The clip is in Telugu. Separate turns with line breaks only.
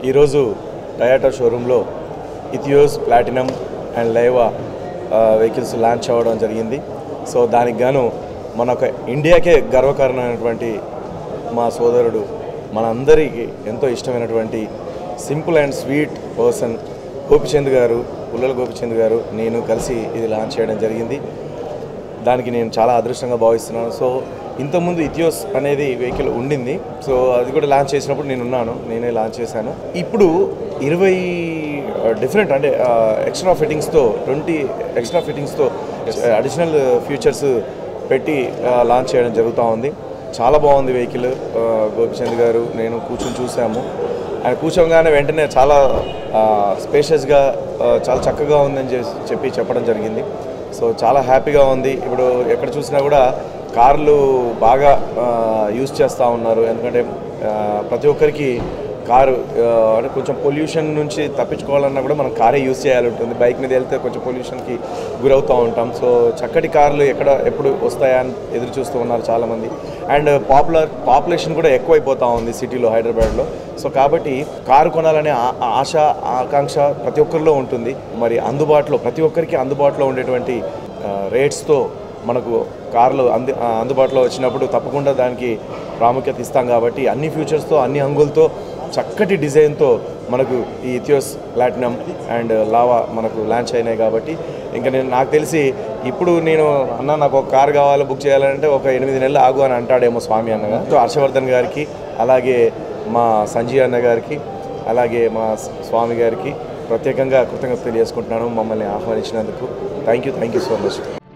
ఈరోజు టయాటా షోరూంలో Etios Platinum and Liva vehicles launch అవ్వడం జరిగింది సో దానికి గాను మన ఒక ఇండియాకే గర్వకారణమైనటువంటి మా సోదరుడు మనందరికీ ఎంతో ఇష్టమైనటువంటి simple and sweet person Gopichand గారు పుల్లల గోపిచంద్ గారు నేను కలిసి ఇది లాంచ్ చేయడం జరిగింది దానికి నేను చాలా అదృష్టంగా భావిస్తున్నాను సో ఇంతకుముందు ఇథియోస్ అనేది వెహికల్ ఉండింది సో అది కూడా లాంచ్ చేసినప్పుడు నేను ఉన్నాను నేనే లాంచ్ చేశాను ఇప్పుడు ఇరవై డిఫరెంట్ అంటే ఎక్స్ట్రా ఫిట్టింగ్స్తో ట్వంటీ ఎక్స్ట్రా ఫిట్టింగ్స్తో అడిషనల్ ఫీచర్స్ పెట్టి లాంచ్ చేయడం జరుగుతూ ఉంది చాలా బాగుంది వెహికల్ గోపిచంద్ గారు నేను కూర్చొని చూసాము ఆయన కూర్చోగానే వెంటనే చాలా స్పేషియస్గా చాలా చక్కగా ఉందని చేసి- చెప్పి చెప్పడం జరిగింది సో చాలా హ్యాపీగా ఉంది ఇప్పుడు ఎక్కడ చూసినా కూడా కార్లు బాగా యూజ్ చేస్తూ ఉన్నారు ఎందుకంటే ఆ, ప్రతి ఒక్కరికి కారు ఆ, అంటే కొంచెం పొల్యూషన్ నుంచి తప్పించుకోవాలన్నా కూడా మనం కారే యూజ్ చేయాలి ఉంటుంది బైక్ మీద వెళ్తే కొంచెం పొల్యూషన్కి గురవుతూ ఉంటాం సో చక్కటి కార్లు ఎక్కడ ఎప్పుడు వస్తాయా అని ఎదురు చూస్తూ ఉన్నారు చాలామంది అండ్ పాపులర్ పాపులేషన్ కూడా ఎక్కువైపోతూ ఉంది సిటీలో హైదరాబాద్లో సో కాబట్టి కారు కొనాలనే ఆ- ఆశ ఆకాంక్ష ప్రతి ఒక్కరిలో ఉంటుంది మరి అందుబాటులో ప్రతి ఒక్కరికి అందుబాటులో ఉండేటువంటి రేట్స్తో మనకు కార్లు అంది ఆ, అందుబాటులో వచ్చినప్పుడు తప్పకుండా దానికి ప్రాముఖ్యత ఇస్తాం కాబట్టి అన్ని ఫ్యూచర్స్తో అన్ని అంగులతో చక్కటి డిజైన్తో మనకు ఈ ఇథియోస్ ప్లాటినం అండ్ లావా మనకు లాంచ్ అయినాయి కాబట్టి ఇంకా నేను నాకు తెలిసి ఇప్పుడు నేను అన్న నాకు ఒక కార్ కావాలి బుక్ చేయాలంటే ఒక ఎనిమిది నెలలు ఆగు అని అంటాడేమో స్వామి అన్నగా సో హర్షవర్ధన్ గారికి అలాగే మా సంజయ్ అన్న గారికి అలాగే మా స్వామి గారికి ప్రత్యేకంగా కృతజ్ఞత తెలియజేసుకుంటున్నాను మమ్మల్ని ఆహ్వానించినందుకు thank you thank you so much